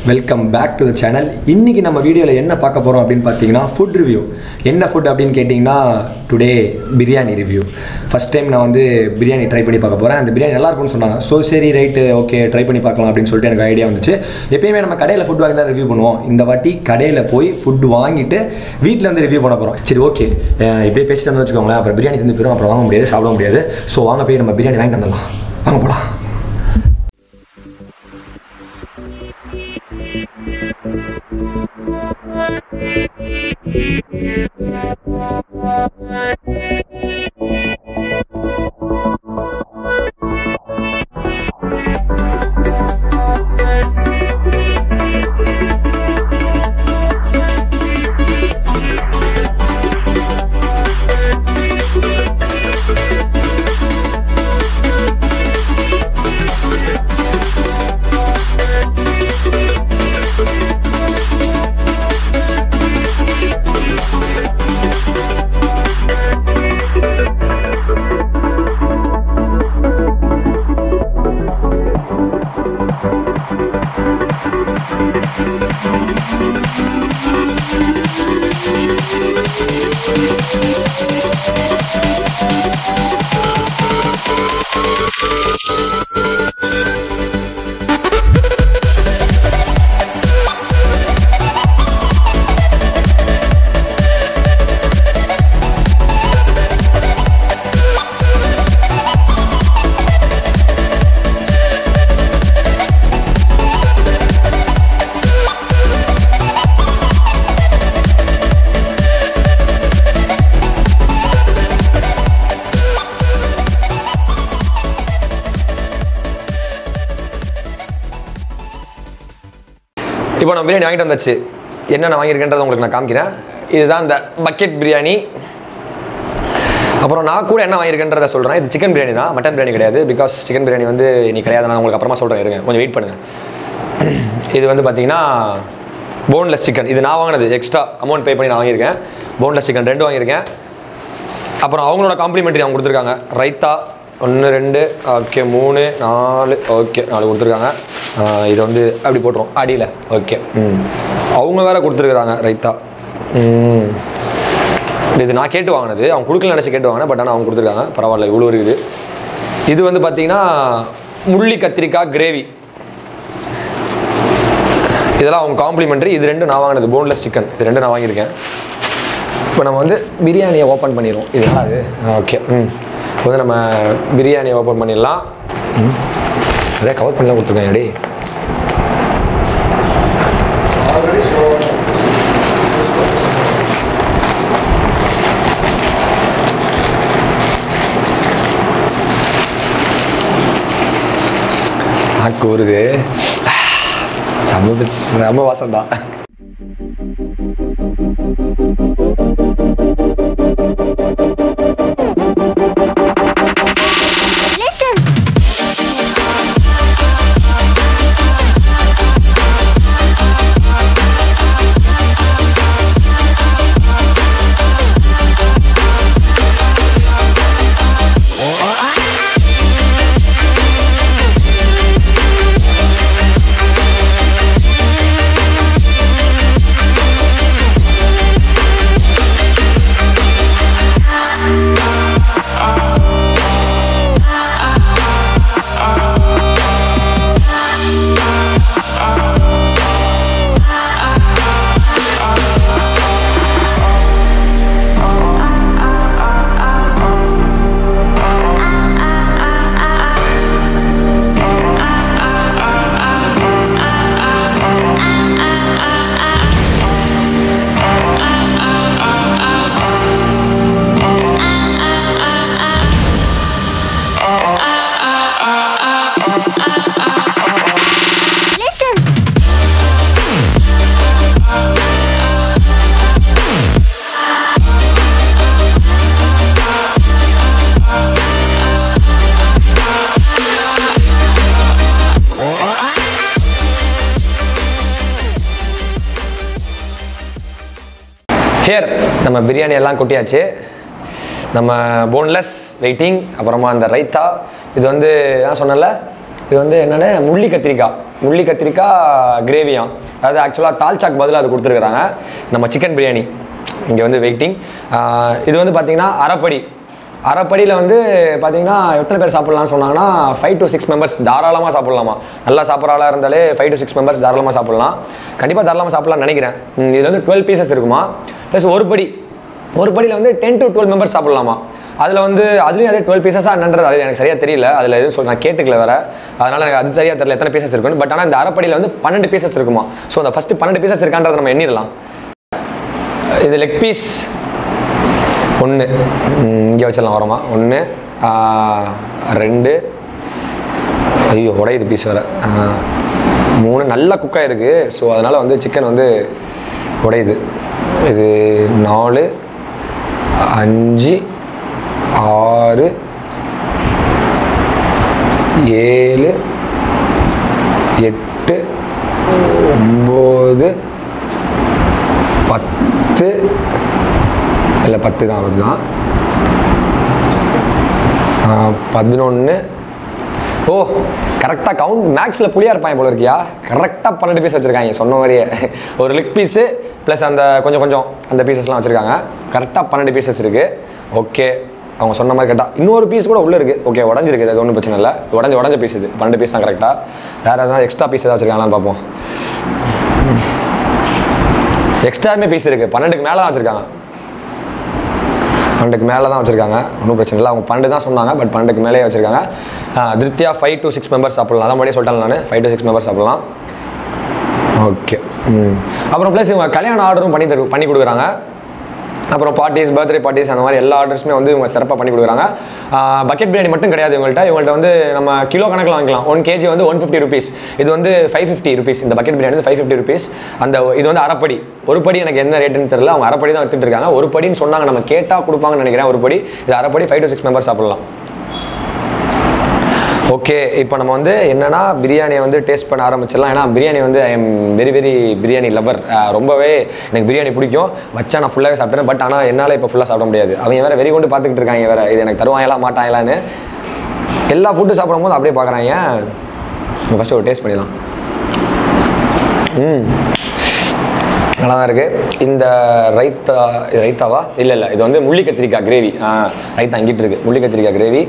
Welcome back to the channel இன்னைக்கு நம்ம வீடியோவில் என்ன பார்க்க போகிறோம் அப்படின்னு பார்த்தீங்கன்னா ஃபுட் ரிவ்யூ என்ன ஃபுட் அப்படின்னு கேட்டிங்கன்னா today biryani review first time நான் வந்து பிரியாணி ட்ரை பண்ணி பார்க்க போகிறேன் அந்த பிரியாணி நல்லா இருக்கும்னு சொன்னாங்க ஸோ சரி ரைட்டு ஓகே ட்ரை பண்ணி பார்க்கலாம் அப்படின்னு சொல்லிட்டு எனக்கு ஐடியா வந்துச்சு எப்பயுமே நம்ம கடையில் ஃபுட் வாங்கி தான் ரிவ்யூ பண்ணுவோம் இந்த வாட்டி கடையில் போய் ஃபுட் வாங்கிட்டு வீட்டில் வந்து ரிவ்யூ பண்ண போகிறோம் சரி ஓகே இப்படியே பேசிட்டு வந்து வச்சுக்கோங்களேன் அப்புறம் பிரியாணி தந்து போயிடும் அப்புறம் வாங்க முடியாது சாப்பிட முடியாது ஸோ வாங்க போய் நம்ம பிரியாணி வாங்கிட்டு வந்துடலாம் வாங்க போகலாம் இப்போ நான் பிரியாணி வாங்கிட்டு வந்தாச்சு என்னென்ன வாங்கியிருக்கேன்றதை உங்களுக்கு நான் காமிக்கிறேன் இதுதான் இந்த பக்கெட் பிரியாணி அப்புறம் நான் கூட என்ன வாங்கியிருக்கேன்றதை சொல்கிறேன் இது சிக்கன் பிரியாணி தான் மட்டன் பிரியாணி கிடையாது பிகாஸ் சிக்கன் பிரியாணி வந்து நீ கிடையாது நான் உங்களுக்கு அப்புறமா சொல்கிறேன் இருங்க கொஞ்சம் வெயிட் பண்ணுங்கள் இது வந்து பார்த்தீங்கன்னா போன்லெஸ் சிக்கன் இது நான் வாங்கினது எக்ஸ்ட்ரா அமௌண்ட் பே பண்ணி நான் வாங்கியிருக்கேன் போன்லெஸ் சிக்கன் ரெண்டு வாங்கியிருக்கேன் அப்புறம் அவங்களோட காம்ப்ளிமெண்ட்ரி அவங்க கொடுத்துருக்காங்க ரைத்தா ஒன்று ரெண்டு ஓகே மூணு நாலு ஓகே நாலு கொடுத்துருக்காங்க ஆஹ் இது வந்து அப்படி போட்டுரும் அடியில் ஓகே ம் அவங்க வேற கொடுத்துருக்குறாங்க ரைத்தா ம் இது நான் கேட்டு வாங்கினது அவங்க கொடுக்கல நினச்சி கேட்டு வாங்கினேன் பட் ஆனால் அவங்க கொடுத்துருக்காங்க பரவாயில்ல இவ்வளோ இருக்குது இது வந்து பார்த்தீங்கன்னா முள்ளி கத்திரிக்காய் கிரேவி இதெல்லாம் அவங்க காம்ப்ளிமெண்ட்ரி இது ரெண்டு நான் வாங்கினது போன்லெஸ் சிக்கன் இது ரெண்டு நான் வாங்கியிருக்கேன் இப்போ நம்ம வந்து பிரியாணியை ஓப்பன் பண்ணிடுவோம் இது நல்லா அது ஓகே ம் இப்போ வந்து நம்ம பிரியாணியை ஓப்பன் பண்ணிடலாம் ம் அதே கவர் பண்ணலாம் கொடுத்துருக்கேன் டேய் நாக்கு வருது செம்ம செம்ம வாசம் தான் ஹேர் நம்ம பிரியாணி எல்லாம் கொட்டியாச்சு நம்ம போன்லெஸ் வெயிட்டிங் அப்புறமா அந்த ரைத்தா இது வந்து நான் சொன்னேன்ல இது வந்து என்னென்ன முள்ளி கத்திரிக்காய் முள்ளி கத்திரிக்காய் கிரேவியாம் அதாவது ஆக்சுவலாக தால்ச்சாக்கு பதிலாக அது கொடுத்துருக்குறாங்க நம்ம சிக்கன் பிரியாணி இங்கே வந்து வெயிட்டிங் இது வந்து பார்த்தீங்கன்னா அரைப்படி அரைப்படியில் வந்து பார்த்தீங்கன்னா எத்தனை பேர் சாப்பிட்லாம்னு சொன்னாங்கன்னா ஃபைவ் to சிக்ஸ் மெம்பர்ஸ் தாராளமாக சாப்பிட்லாமா நல்லா சாப்பிட்ற ஆளாக இருந்தாலே ஃபைவ் to சிக்ஸ் மெம்பர்ஸ் தாராளமாக சாப்பிட்லாம் கண்டிப்பாக தாராளமாக சாப்பிட்லாம்னு நினைக்கிறேன் ம், இதுல வந்து டுவெல் பீசஸ் இருக்குமா ப்ளஸ் ஒரு படி ஒரு படியில் வந்து டென் to டுவெல் மெம்பர்ஸ் சாப்பிட்லாமா அதில் வந்து அதுலேயும் அதே டுவெல் பீசஸாக என்னன்றது அது எனக்கு சரியாக தெரியல அதில் எதுவும் சொல் நான் கேட்டுக்கல வேற அதனால் எனக்கு அது சரியாக தெரியல எத்தனை பீசஸ் இருக்குன்னு பட் ஆனால் இந்த அரைப்படியில் வந்து பன்னெண்டு பீசஸ் இருக்குமா ஸோ அந்த ஃபஸ்ட்டு பன்னெண்டு பீசஸ் இருக்கான்றதை நம்ம எண்ணிடலாம் இது லெக் பீஸ் ஒன்று இங்கே வச்சிடலாம் வரமா ஒன்று ரெண்டு ஐயோ உடையுது பீஸ் வேறு மூணு நல்லா குக்காக இருக்குது ஸோ அதனால் வந்து சிக்கன் வந்து உடையுது இது நாலு அஞ்சு ஆறு ஏழு எட்டு ஒம்பது பத்து இல்லை பத்து தான் பத்து தான் பதினொன்று ஓ கரெக்டாக கவுண்ட் மேக்ஸில் புளியாக இருப்பாங்க போல இருக்கியா கரெக்டாக பன்னெண்டு பீஸ் வச்சுருக்காங்க சொன்ன மாதிரியே ஒரு லிக் பீஸு ப்ளஸ் அந்த கொஞ்சம் கொஞ்சம் அந்த பீசஸ்லாம் வச்சுருக்காங்க கரெக்டாக பன்னெண்டு பீசஸ் இருக்குது ஓகே அவங்க சொன்ன மாதிரி கரெக்டாக இன்னொரு பீஸ் கூட உள்ளே இருக்குது ஓகே உடஞ்சிருக்கு அது ஒன்றும் பிரச்சனை இல்லை உடஞ்ச உடஞ்ச பீஸ் இது பன்னெண்டு பீஸ் தான் கரெக்டாக வேறு எதாவது எக்ஸ்ட்ரா பீஸ் ஏதாவது வச்சுருக்காங்களான்னு பார்ப்போம் எக்ஸ்ட்ராமே பீஸ் இருக்குது பன்னெண்டுக்கு மேலே தான் வச்சுருக்காங்க பன்னெண்டுக்கு மேலே தான் வச்சுருக்காங்க ஒன்றும் பிரச்சனை இல்லை அவங்க பன்னெண்டு தான் சொன்னாங்க பட் பன்னெண்டுக்கு மேலேயே வச்சுருக்காங்க திருப்தியா ஃபைவ் to சிக்ஸ் மெம்பர்ஸ் சாப்பிட்லாம் அதான் முன்னாடியே சொல்லிட்டேன் நான் ஃபைவ் to சிக்ஸ் மெம்பர்ஸ் சாப்பிட்லாம் ஓகே ம் அப்புறம் ப்ளஸ் இவங்க கல்யாண ஆர்டரும் பண்ணி தரு பண்ணி கொடுக்குறாங்க அப்புறம் பார்ட்டிஸ் பர்த்டே பார்ட்டிஸ் அந்த மாதிரி எல்லா ஆர்டர்ஸுமே வந்து இவங்க சிறப்பாக பண்ணி கொடுக்குறாங்க பக்கெட் பிரியாணி மட்டும் கிடையாது இவங்கள்ட்ட இவங்கள்ட்ட வந்து நம்ம கிலோ கணக்கில் வாங்கிக்கலாம் ஒன் கேஜி வந்து ஒன் ஃபிஃப்டி ருபீஸ் இது வந்து ஃபைவ் ஃபிஃப்டி ருபீஸ் இந்த பக்கெட் பிரியாணி வந்து ஃபைவ் ஃபிஃப்டி ருபீஸ் அந்த இது வந்து அரைப்படி ஒரு படி எனக்கு என்ன ரேட்டுன்னு தெரியல அவங்க அரைப்படி தான் வித்துட்டு இருக்காங்க ஒரு படின்னு சொன்னாங்க நம்ம கேட்டால் கொடுப்பாங்கன்னு நினைக்கிறேன் ஒரு படி இது அரைப்படி ஃபைவ் to சிக்ஸ் மெம்பர்ஸ் சாப்பிடலாம் ஓகே இப்போ நம்ம வந்து என்னன்னா பிரியாணியை வந்து டேஸ்ட் பண்ண ஆரம்பிச்சிடலாம் ஏன்னா பிரியாணி வந்து I am very very biryani lover ரொம்பவே எனக்கு பிரியாணி பிடிக்கும் வச்சா நான் ஃபுல்லாகவே சாப்பிட்டேன் பட் ஆனால் என்னால் இப்போ ஃபுல்லாக சாப்பிட முடியாது அவங்க வேற வெறி கொண்டு பார்த்துக்கிட்டு இருக்காங்க வேற இது எனக்கு தருவாங்களா மாட்டாங்களான்னு எல்லா ஃபுட்டும் சாப்பிடும்போது அப்படியே பார்க்குறாங்க ஃபஸ்ட்டு ஒரு டேஸ்ட் பண்ணிடலாம் ம் நல்லா தான் இருக்குது இந்த ரைத்தா இது ரைத்தாவா இல்லை இல்லை இது வந்து முள்ளி கத்திரிக்காய் கிரேவி ரைத்தா அங்கிட்டு இருக்குது முள்ளி கத்திரிக்காய் கிரேவி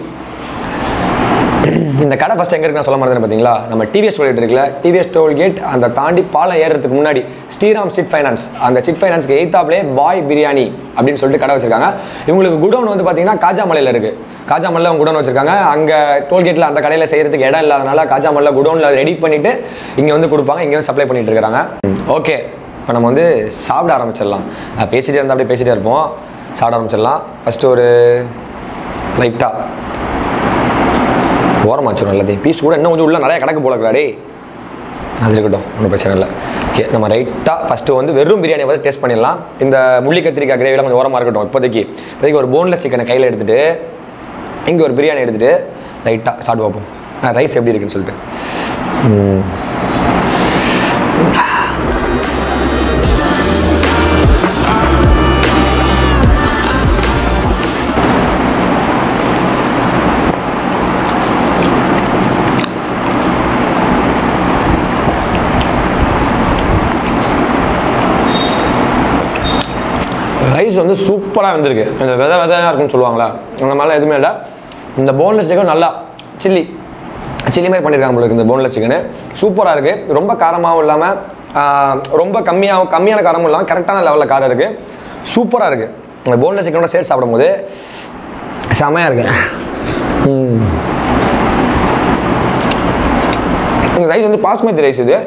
இந்த கடை ஃபஸ்ட் எங்கே இருக்கு நான் சொல்ல மாட்டேன் பார்த்தீங்களா நம்ம டிவிஎஸ் டோல்கேட் இருக்குல்ல டிவிஎஸ் டோல்கேட் அந்த தாண்டி பாலம் ஏறுறதுக்கு முன்னாடி ஸ்ரீராம் சிட் ஃபைனான்ஸ் அந்த சிட் ஃபைனான்ஸ்க்கு எய்த்தாப்லே பாய் பிரியாணி அப்படின்னு சொல்லிட்டு கடை வச்சிருக்காங்க இவங்களுக்கு குடோன் வந்து பார்த்தீங்கன்னா காஜாமலையில் இருக்குது காஜாமலையில் அவங்க குடோன் வச்சிருக்காங்க அங்கே டோல்கேட்டில் அந்த கடையில் செய்கிறதுக்கு இடம் இல்லாதனால காஜாமலையில் குடோனில் ரெடி பண்ணிவிட்டு இங்கே வந்து கொடுப்பாங்க இங்கே வந்து சப்ளை பண்ணிட்டு இருக்காங்க ஓகே இப்போ நம்ம வந்து சாப்பிட ஆரம்பிச்சிடலாம் அஹ் பேசிட்டே இருந்தால் அப்படியே பேசிட்டே இருப்போம் சாப்பிட ஆரம்பிச்சிடலாம் ஃபஸ்ட்டு ஒரு லைட்டாக ஓரமாக வச்சிடும் எல்லாத்தையும் பீஸ் கூட இன்னும் கொஞ்சம் உள்ள நிறைய கிடக்கு போல இருக்கா டேய் அது இருக்கட்டும் ஒன்றும் பிரச்சனை இல்லை ஓகே நம்ம ரைட்டாக ஃபஸ்ட்டு வந்து வெறும் பிரியாணியை பார்த்து டேஸ்ட் பண்ணிடலாம் இந்த முள்ளி கத்திரிக்காய் கிரேவிலாம் கொஞ்சம் ஓரமாக இருக்கட்டும் இப்போதைக்கு இப்போதைக்கு ஒரு போன்லெஸ் சிக்கனை கையில் எடுத்துகிட்டு இங்கே ஒரு பிரியாணி எடுத்துகிட்டு லைட்டாக சாப்பிட்டு பார்ப்போம் ரைஸ் எப்படி இருக்குன்னு சொல்லிட்டு ம். ரைஸ் வந்து சூப்பராக வந்திருக்கு இந்த விதை விதையாக இருக்குன்னு சொல்லுவாங்களா அந்த மாதிரிலாம் எதுவுமே இல்லை இந்த போன்லெஸ் சிக்கன் நல்லா சில்லி சில்லி மாதிரி பண்ணியிருக்காங்க போல இருக்கு இந்த போன்லெஸ் சிக்கனு சூப்பராக இருக்குது ரொம்ப காரமாகவும் இல்லாமல் ரொம்ப கம்மியாக கம்மியான காரமும் இல்லாமல் கரெக்டான லெவலில் காரம் இருக்குது சூப்பராக இருக்குது இந்த போன்லெஸ் சிக்கனோட சேர்த்து சாப்பிடும்போது செமையாக இருக்கு ம். இந்த ரைஸ் வந்து பாஸ்மதி ரைஸ் இது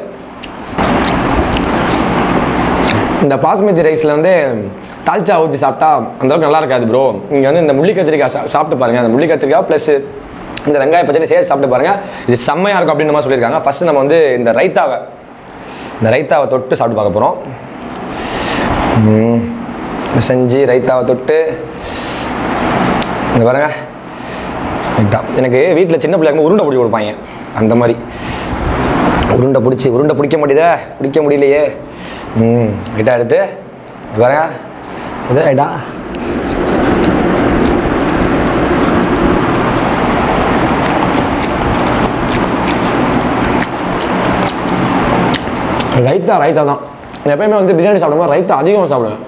இந்த பாஸ்மதி ரைஸில் வந்து தால்ச்சா ஊற்றி சாப்பிட்டா அந்த அளவுக்கு நல்லா இருக்காது ப்ரோ இங்கே வந்து இந்த முள்ளி கத்திரிக்காய் சா சாப்பிட்டு பாருங்கள் அந்த முள்ளி கத்திரிக்காய் ப்ளஸ் இந்த வெங்காய பச்சடி சேர்த்து சாப்பிட்டு பாருங்கள் இது செம்மையாக இருக்கும் அப்படின்னு மாதிரி சொல்லியிருக்காங்க ஃபஸ்ட்டு நம்ம வந்து இந்த ரைத்தாவை இந்த ரைத்தாவை தொட்டு சாப்பிட்டு பார்க்க போகிறோம் செஞ்சு ரைத்தாவை தொட்டு இங்க பாருங்க ரைட்டா எனக்கு வீட்டில் சின்ன பிள்ளைங்க உருண்டை பிடிச்சி கொடுப்பாங்க அந்த மாதிரி உருண்டை பிடிச்சி உருண்டை பிடிக்க முடியுதா பிடிக்க முடியலையே ம் ரைட்டா எடுத்து இங்க பாருங்க இது ரைட்டா ரைத்தா ரைத்தா தான் நான் எப்பயுமே வந்து பிரியாணி சாப்பிடும்போது ரைத்தா அதிகமாக சாப்பிடுவேன்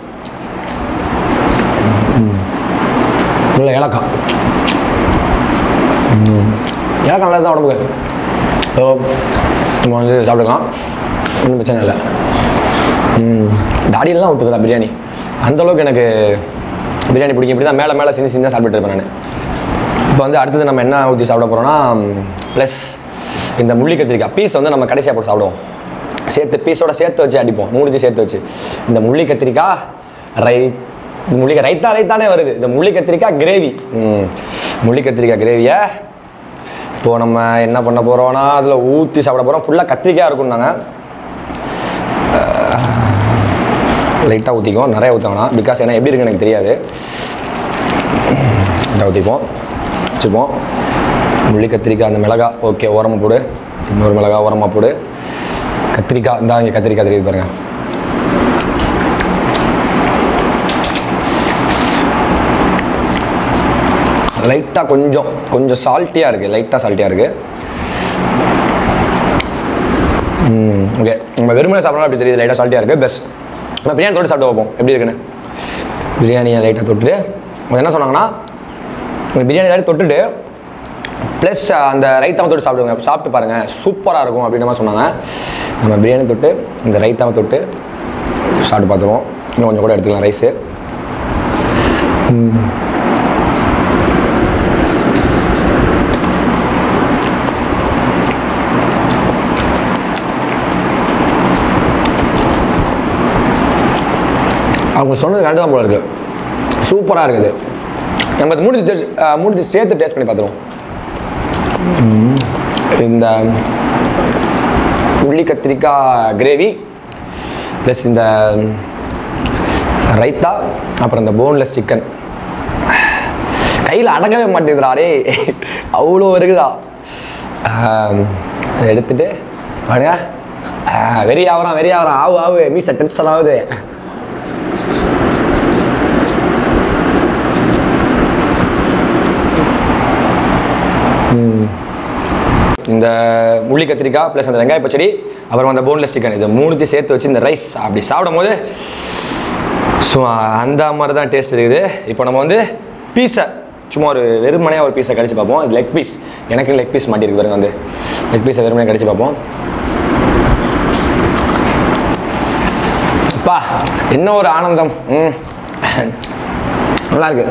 இல்லை ஏலக்காய் ம். ஏலக்காய் நல்லது தான் உடம்புக்கு ஸோ நம்ம வந்து சாப்பிட்டுக்கலாம் ஒன்றும் பிரச்சனை இல்லை ம், தாடியெல்லாம் விட்டுக்கிறா பிரியாணி அந்தளவுக்கு எனக்கு பிரியாணி பிடிக்கும் இப்படி தான் மேலே மேலே சிந்தி சிந்தி தான் சாப்பிட்டு இருப்பேன் நான் இப்போ வந்து அடுத்தது நம்ம என்ன ஊற்றி சாப்பிட போகிறோம்னா ப்ளஸ் இந்த முள்ளி கத்திரிக்காய் பீஸ் வந்து நம்ம கடைசியாக போட்டு சாப்பிடுவோம் சேர்த்து பீஸோட சேர்த்து வச்சு அடிப்போம் மூணுத்தையும் சேர்த்து வச்சு இந்த முள்ளி கத்திரிக்காய் ரை இந்த முள்ளி ரைத்தா ரைத்தானே வருது இந்த முள்ளி கத்திரிக்காய் கிரேவி முள்ளி கத்திரிக்காய் கிரேவியை இப்போது நம்ம என்ன பண்ண போகிறோம்னா அதில் ஊற்றி சாப்பிட போகிறோம் ஃபுல்லாக கத்திரிக்காய் இருக்கும் நாங்கள் லைட்டாக ஊற்றிக்குவோம் நிறைய ஊற்ற வேணாம் பிகாஸ் ஏன்னா எப்படி இருக்குன்னு எனக்கு தெரியாது லைட்டாக ஊற்றிப்போம் வச்சுப்போம் முள்ளி கத்திரிக்காய் அந்த மிளகா ஓகே ஓரமாக போடு இன்னொரு மிளகா ஓரமாக போடு கத்திரிக்காய் இந்தா இங்கே கத்திரிக்காய் தெரியுது பாருங்க லைட்டாக கொஞ்சம் கொஞ்சம் சால்ட்டியாக இருக்குது லைட்டாக சால்ட்டியாக இருக்குது ஓகே நம்ம வெறுமனே சாப்பிடலாம் அப்படி தெரியுது லைட்டாக சால்ட்டியாக இருக்குது பெஸ்ட் நான் பிரியாணி தொட்டு சாப்பிட்டு பார்ப்போம் எப்படி இருக்குன்னு பிரியாணியை லைட்டாக தொட்டுட்டு அவங்க என்ன சொன்னாங்கன்னா இந்த பிரியாணி லைட்டாக தொட்டுட்டு ப்ளஸ் அந்த ரைத்தாவை தொட்டு சாப்பிடுங்க சாப்பிட்டு பாருங்கள் சூப்பராக இருக்கும் அப்படின்ற மாதிரி சொன்னாங்க நம்ம பிரியாணி தொட்டு இந்த ரைத்தாவை தொட்டு சாப்பிட்டு பார்த்துருவோம் இன்னும் கொஞ்சம் கூட எடுத்துக்கலாம் ரைஸு அவங்க சொன்னது கரெக்டாக தான் போல இருக்குது சூப்பராக இருக்குது நம்ம அது முடிஞ்சு டேஸ்ட் முடிஞ்சு சேர்த்து டேஸ்ட் பண்ணி பார்த்துருவோம் ம். இந்த உள்ளி கத்திரிக்காய் கிரேவி ப்ளஸ் இந்த ரைத்தா அப்புறம் இந்த போன்லெஸ் சிக்கன் கையில் அடங்கவே மாட்டேங்குதுடா டே அவ்வளோ இருக்குதா ஆம், இதை எடுத்துட்டு பாருங்க ஆ, வெறி ஆகுறான் வெறி ஆகுறான் ஆவு ஆவு மீச டென்ஷன் ஆகுது இந்த முள்ளி கத்திரிக்காய் ப்ளஸ் அந்த வெங்காய பச்சடி அப்புறம் அந்த போன்லெஸ் சிக்கன் இது மூணுத்தையும் சேர்த்து வச்சு இந்த ரைஸ் அப்படி சாப்பிடும் போது ஸோ அந்த மாதிரி தான் டேஸ்ட் இருக்குது இப்போ நம்ம வந்து பீஸை சும்மா ஒரு வெறுமனையாக ஒரு பீஸை கடிச்சு பார்ப்போம் லெக் பீஸ் எனக்கு லெக் பீஸ் மாட்டியிருக்கு பாருங்க வந்து லெக் பீஸை வெறுமனையாக கடிச்சு பார்ப்போம் அப்பா என்ன ஒரு ஆனந்தம் ம் நல்லா இருக்கு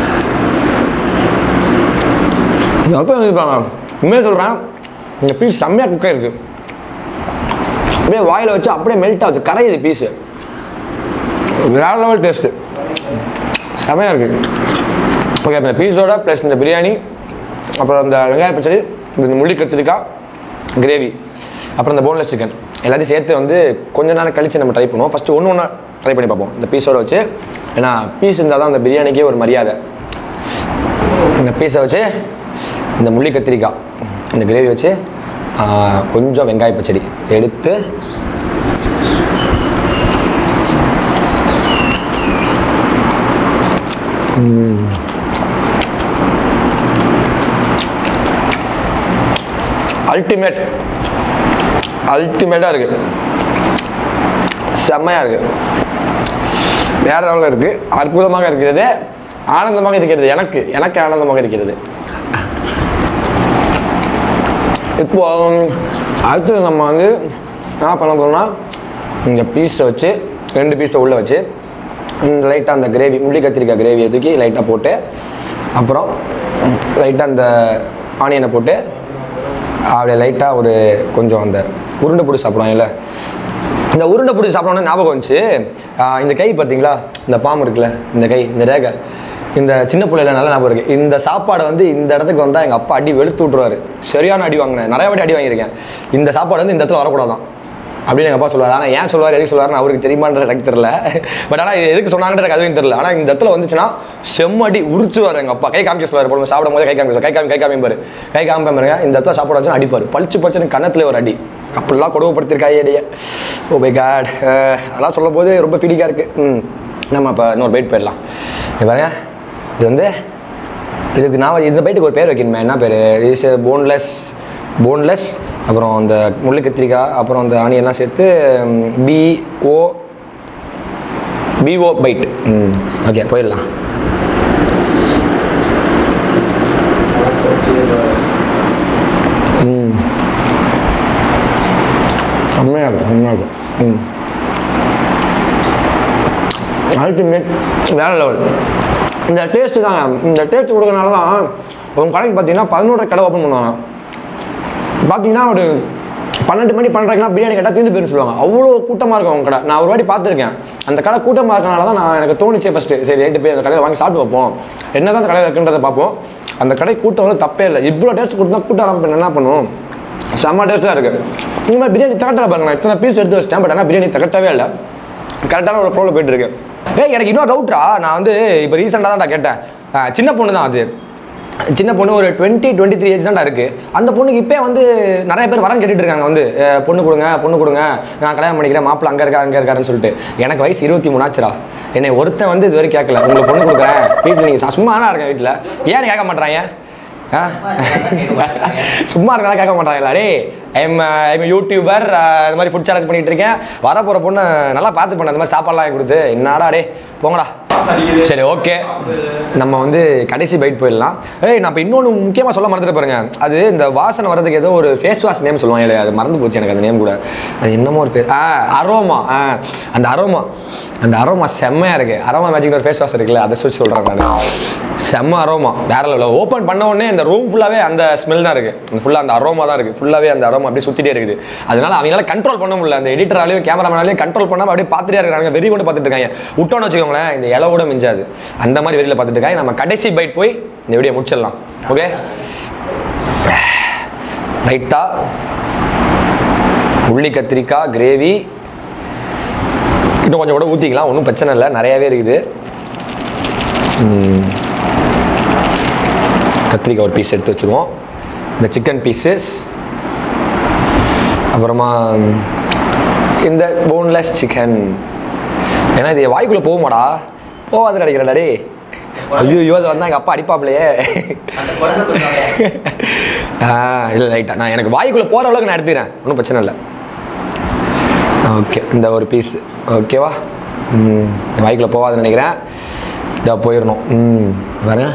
இது அப்போ இருப்பாங்க உண்மையாக சொல்கிறேன் இந்த பீஸ் செம்மையாக குக் ஆயிருக்கு அப்படியே வாயில் வச்சு அப்படியே மெல்ட் ஆகுது கரையுது பீஸு வேற லெவல் டேஸ்ட்டு செமையாக இருக்குது ஓகே இந்த பீஸோட ப்ளஸ் இந்த பிரியாணி அப்புறம் இந்த வெங்காய பச்சடி இந்த முள்ளி கத்திரிக்காய் கிரேவி அப்புறம் இந்த போன்லெஸ் சிக்கன் எல்லாத்தையும் சேர்த்து வந்து கொஞ்ச நேரம் கழித்து நம்ம ட்ரை பண்ணுவோம் ஃபஸ்ட்டு ஒன்று ஒன்றா ட்ரை பண்ணி பார்ப்போம் இந்த பீஸோட வச்சு ஏன்னா பீஸ் இருந்தால் தான் அந்த பிரியாணிக்கே ஒரு மரியாதை இந்த பீஸை வச்சு இந்த முள்ளி கத்திரிக்காய் இந்த கிரேவி வச்சு ஆ, கொஞ்சம் வெங்காய பச்சடி எடுத்து அல்டிமேட் அல்டிமேட்டாக இருக்குது செம்மையாக இருக்குது வேற லெவலில் இருக்குது அற்புதமாக இருக்கிறது ஆனந்தமாக இருக்கிறது எனக்கு எனக்கு ஆனந்தமாக இருக்கிறது இப்போ அடுத்தது நம்ம வந்து என்ன பண்ண போகிறோம்னா இந்த பீஸை வச்சு ரெண்டு பீஸை உள்ளே வச்சு இந்த லைட்டாக அந்த கிரேவி முள்ளி கத்திரிக்காய் கிரேவியை தூக்கி லைட்டாக போட்டு அப்புறம் லைட்டாக அந்த ஆனியனை போட்டு அப்படியே லைட்டாக ஒரு கொஞ்சம் அந்த உருண்டை பிடிச்சி சாப்பிடுவாங்கல்ல இந்த உருண்டை பிடிச்சி சாப்பிடணும்னு ஞாபகம் வந்துச்சு ஆஹ் இந்த கை பார்த்தீங்களா இந்த பாம்பு இருக்குல்ல இந்த கை இந்த ரேகை இந்த சின்ன பிள்ளைல நல்ல ஞாபகம் இருக்குது இந்த சாப்பாடை வந்து இந்த இடத்துக்கு வந்தால் எங்கள் அப்பா அடி வெளுத்து விட்ருவாரு சரியான அடி வாங்கினேன் நிறைய வாட்டி அடி வாங்கியிருக்கேன் இந்த சாப்பாடு வந்து இந்த இடத்துல வரக்கூடாதான் அப்படின்னு எங்கள் அப்பா சொல்லுவார் ஆனால் ஏன் சொல்லுவார் எதுக்கு சொல்லுவாருன்னு அவருக்கு தெரியுமான்றது எனக்கு தெரியல பட் ஆனால் இது எதுக்கு சொன்னாங்கன்றது எனக்கு அதுவும் தெரியல ஆனால் இந்த இடத்துல வந்துச்சுன்னா செம்மடி உரிச்சுவார் எங்கள் அப்பா கை காமிக்க சொல்லுவார் போல சாப்பிடும் போது கை காமிக்க கை காமி கை காமிப்பார் கை காமிப்பார் பாருங்க இந்த இடத்துல சாப்பாடு வச்சு அடிப்பார் பளிச்சு பளிச்சுன்னு கன்னத்துல ஒரு அடி அப்படிலாம் கொடுமைப்படுத்திருக்காயே அடியை ஓ பை காட் அதெல்லாம் சொல்லும் போது ரொம்ப ஃபீலிங்காக இருக்குது ம் நம்ம இப்போ இன்னொரு பைட் போயிடலாம் இது பாருங்க இது வந்து இதுக்கு நான் இந்த பைட்டுக்கு ஒரு பேர் வைக்கணுமே என்ன பேர் இஸ் போன்லெஸ் போன்லெஸ் அப்புறம் அந்த முள்ளு கத்திரிக்காய் அப்புறம் அந்த ஆனியன்லாம் சேர்த்து பிஓ பிஓ பைட் ம் ஓகே போயிடலாம் ம் செம்மையாக இருக்கும் செம்மையாக இருக்கும் ம் அல்டிமேட் வேறு லெவல் இந்த டேஸ்ட்டு தாங்க இந்த டேஸ்ட் கொடுக்கறனால தான் உங்கள் கடைக்கு பார்த்தீங்கன்னா பதினோரு கடை ஓப்பன் பண்ணுவாங்க பார்த்தீங்கன்னா ஒரு பன்னெண்டு மணி பன்னெண்டுக்கெல்லாம் பிரியாணி கேட்டால் தீர்ந்து போயிருன்னு சொல்லுவாங்க அவ்வளோ கூட்டமாக இருக்கும் அவங்க கடை நான் ஒரு வாட்டி பார்த்துருக்கேன் அந்த கடை கூட்டமாக இருக்கனால தான் நான் எனக்கு தோணுச்சு ஃபஸ்ட்டு சரி ரைட்டு போய் அந்த கடையில் வாங்கி சாப்பிட்டு வைப்போம் என்ன தான் அந்த கடையில் இருக்குன்றதை பார்ப்போம் அந்த கடை கூட்டம் வந்து தப்பே இல்லை இவ்வளோ டேஸ்ட் கொடுத்தா கூட்டம் ஆரம்பம் என்ன பண்ணுவோம் செம்ம டேஸ்ட்டாக இருக்குது இந்த மாதிரி பிரியாணி தகட்டல பாருங்க நான் இத்தனை பீஸ் எடுத்து வச்சிட்டேன் பட் ஆனால் பிரியாணி தகட்டவே இல்லை கரெக்டான ஒரு ஃப்ளோவில் போயிட்டு இருக்கு ஏய் எனக்கு இன்னொரு டவுட்ரா நான் வந்து இப்போ ரீசெண்டாக தான் கேட்டேன் அஹ் சின்ன பொண்ணு தான் அது சின்ன பொண்ணு ஒரு டுவெண்ட்டி டுவெண்ட்டி த்ரீ ஏஜ் தான்டா இருக்குது அந்த பொண்ணுக்கு இப்போ வந்து நிறைய பேர் வரன்னு கேட்டுட்டு இருக்காங்க வந்து அஹ் பொண்ணு கொடுங்க பொண்ணு கொடுங்க நான் கல்யாணம் பண்ணிக்கிறேன் மாப்பிள்ளை அங்கே இருக்கா அங்கே இருக்காருன்னு சொல்லிட்டு எனக்கு வயசு இருபத்தி மூணாச்சுரா என்னை ஒருத்தன் வந்து இது வரைக்கும் கேட்கல உங்களுக்கு பொண்ணு கொடுக்குறேன் வீட்டில் நீங்கள் சும்மா தான் இருக்கேன் வீட்டில் ஏன்னு கேட்க மாட்றாங்க ஆ? சும்மா இருக்கா கேட்க மாட்டாங்களா டே ஐம் ஐம் யூடியூபர் இந்த மாதிரி ஃபுட் சேலஞ்ச் பண்ணிட்டு இருக்கேன் வர போகிற பொண்ணு நல்லா பார்த்து பண்ண அந்த மாதிரி சாப்பாடுலாம் வாங்கி கொடுத்து என்னடா டே போங்கடா சரி ஓகே நம்ம வந்து கடைசி பைட் போயிடலாம் ஏய் நான் இப்போ இன்னொன்று முக்கியமாக சொல்ல மறந்துட்டு பாருங்க அது இந்த வாசனை வர்றதுக்கு ஏதோ ஒரு ஃபேஸ் வாஷ் நேம் சொல்லுவாங்க இல்லையா அது மறந்து போச்சு எனக்கு அந்த நேம் கூட அது என்னமோ ஒரு ஃபே ஆ அரோமா ஆ அந்த அரோமா அந்த அரோமா செம்மையாக இருக்குது அரோமா மேஜிக் ஒரு ஃபேஸ் வாஷ் இருக்குல்ல அதை சொல்லி சொல்கிறேன் நான் செம்ம அரோமா வேற லெவலில் ஓப்பன் பண்ண உடனே இந்த ரூம் ஃபுல்லாகவே அந்த ஸ்மெல் தான் இருக்குது அந்த ஃபுல்லாக அந்த அரோமா தான் இருக்குது ஃபுல்லாகவே அந்த அரோமா அப்படியே சுற்றிட்டே இருக்குது அதனால அவங்களால கண்ட்ரோல் பண்ண முடியல அந்த எடிட்டராலையும் கேமராமேனாலையும் கண்ட்ரோல் பண்ணாமல் அப்படியே பார்த்துட்டே இருக்காங்க வெறி கொண்டு பார்த்துட்டு இருக்காங்க விட்டோன்னு வச்சுக்கோங்களேன் இந்த இலை கூட மிஞ்சாது அந்த மாதிரி வெறியில் பார்த்துட்டு இருக்காங்க நம்ம கடைசி பைட் போய் இந்த வீடியோ முடிச்சிடலாம் ஓகே ரைட்டா உள்ளி கத்திரிக்காய் கிரேவி இன்னும் கொஞ்சம் கூட ஊற்றிக்கலாம் ஒன்றும் பிரச்சனை இல்லை நிறையாவே இருக்குது ம். கத்திரிக்காய் ஒரு பீஸ் எடுத்து வச்சுருவோம் இந்த சிக்கன் பீசஸ் அப்புறமா இந்த போன்லெஸ் சிக்கன் ஏன்னா இது என் வாய்க்குள்ளே போகுமாடா போகாது நினைக்கிறேன்டா டே ஐயோ அது வந்தால் எங்கள் அப்பா அடிப்பாப்லையே ஆ இல்லை ரைட்டா நான் எனக்கு வாய்க்குள்ளே போகிற அளவுக்கு நான் எடுத்துக்கிறேன் ஒன்றும் பிரச்சனை இல்லை ஓகே இந்த ஒரு பீஸ் ஓகேவா ம் என் வாய்க்குள்ளே போகாதுன்னு நினைக்கிறேன் இதோ போயிடணும் ம் வரேன்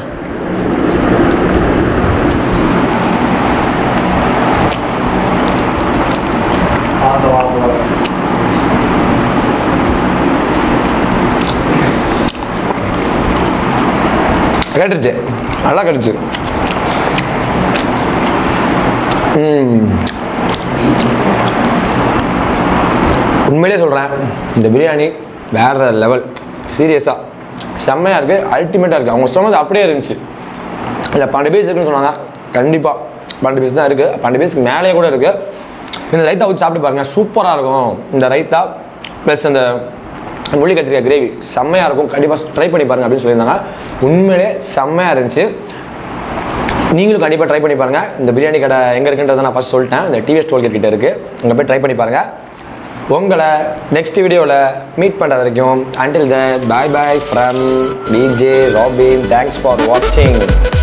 கேட்டுருச்சு நல்லா கேட்டுச்சு ம் உண்மையிலே சொல்கிறேன் இந்த பிரியாணி வேற லெவல் சீரியஸாக செம்மையாக இருக்குது அல்டிமேட்டாக இருக்குது அவங்க சொன்னது அப்படியே இருந்துச்சு இல்லை பன்னெண்டு பீஸ் இருக்குன்னு சொன்னாங்க கண்டிப்பாக பன்னெண்டு பீஸ் தான் இருக்குது பன்னெண்டு பீஸ்க்கு மேலேயே கூட இருக்குது இந்த ரைத்தா ஊற்றி சாப்பிட்டு பாருங்கள் சூப்பராக இருக்கும் இந்த ரைத்தா ப்ளஸ் அந்த முள்ளி கத்திரிக்காய் கிரேவி செம்மையாக இருக்கும் கண்டிப்பாக ட்ரை பண்ணி பாருங்க அப்படின்னு சொல்லியிருந்தாங்க உண்மையிலே செம்மையாக இருந்துச்சு நீங்களும் கண்டிப்பாக ட்ரை பண்ணி பாருங்கள் இந்த பிரியாணி கடை எங்கே இருக்குன்றதை நான் ஃபஸ்ட் சொல்லிட்டேன் இந்த டிவிஎஸ் டோல்கேட் கிட்ட இருக்குது அங்கே போய் ட்ரை பண்ணி பாருங்கள் உங்களை நெக்ஸ்ட் வீடியோவில் மீட் பண்ணுற வரைக்கும் until the bye bye from DJ Robin thanks for வாட்சிங்